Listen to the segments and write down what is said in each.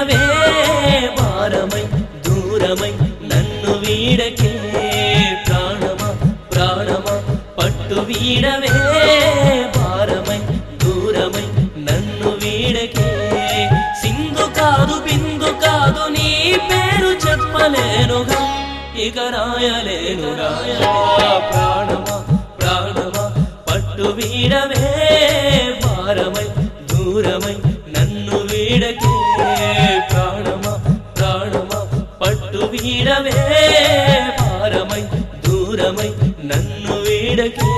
వీడవే భారమై దూరమై నన్ను వీడకే ప్రాణమా ప్రాణమా పట్టు వీడవే భారమై దూరమై నన్ను వీడకే సింధు కాదు బిందు కాదు నీ పేరు చెప్పలేనుగా ఇక రాయలేను రాయా ప్రాణమా ప్రాణమా పట్టు వీడవే భారమై దూరమై నన్ను వీడకే ప్రాణమా ప్రాణమా పట్టు వీడవే భారమై దూరమై నన్ను వీడకే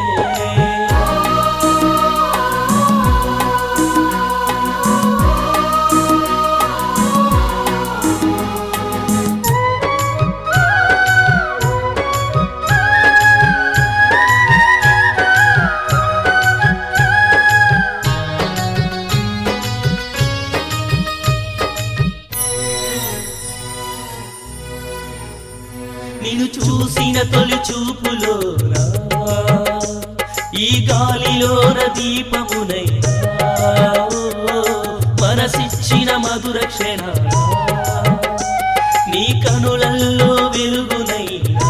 నిన్ను చూసిన తొలి చూపులోనా ఈ గాలిలోన దీపమునైనా మనసిచ్చిన మధుర క్షణ నీ కనులల్లో వెలుగునైనా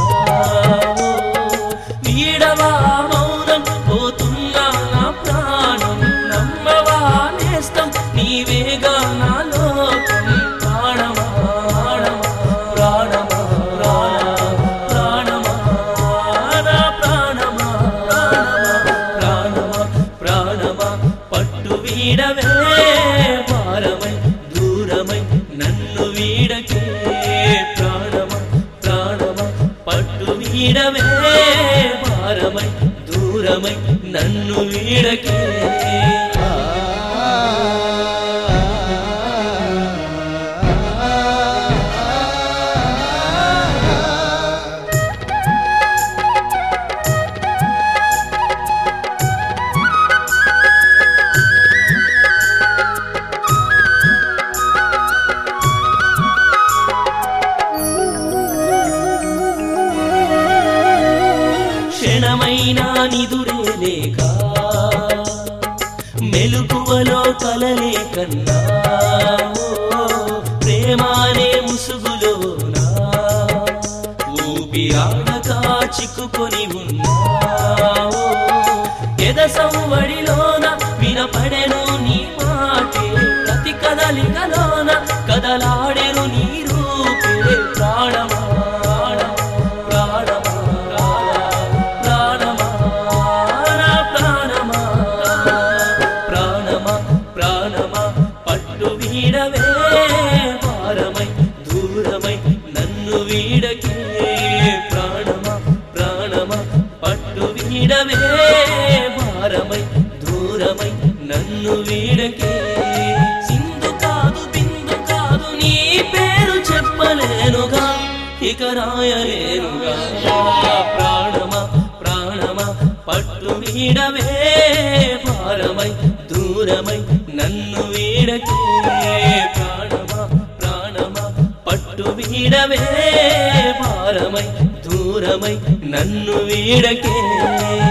వీడవా మౌనం పోతున్నా నా ప్రాణం నమ్మవా నేస్తం నీవేగా నా లోకం ప్రాణమా ప్రాణమా ప్రాణమా ప్రాణమా నా ప్రాణమా ప్రాణమా ప్రాణమా పట్టు వీడవే భారమై దూరమై నన్ను వీడకే ప్రాణమా ప్రాణమా పట్టు వీడవే భారమై దూరమై నన్ను వీడకే క్షణమైనా నిదురే లేక మెలుకువలో కలలే కన్నా ఓ, ప్రేమానే ముసుగులోనా ఊపిరాడక చిక్కుకొని ఉన్నా ఓ, ఎద సంవడిలోన వినపడెను నీ మాటే ప్రతి కదలికలోన కదలాడెను నీ రూపే ప్రాణమా ప్రాణమా ప్రాణమా నా ప్రాణమా ప్రాణమా ప్రాణమా పట్టు వీడవే భారమై దూరమై నన్ను వీడకే ప్రాణమా ప్రాణమా పట్టు వీడవే భారమై దూరమై నన్ను వీడకే సింధు కాదు బిందు కాదు నీ పేరు చెప్పలేనుగా ఇక రాయలేనుగా ప్రాణమా ప్రాణమా పట్టు వీడవే భారమై దూరమై నన్ను వీడకే ప్రాణమా ప్రాణమా పట్టు వీడవే భారమై దూరమై నన్ను వీడకే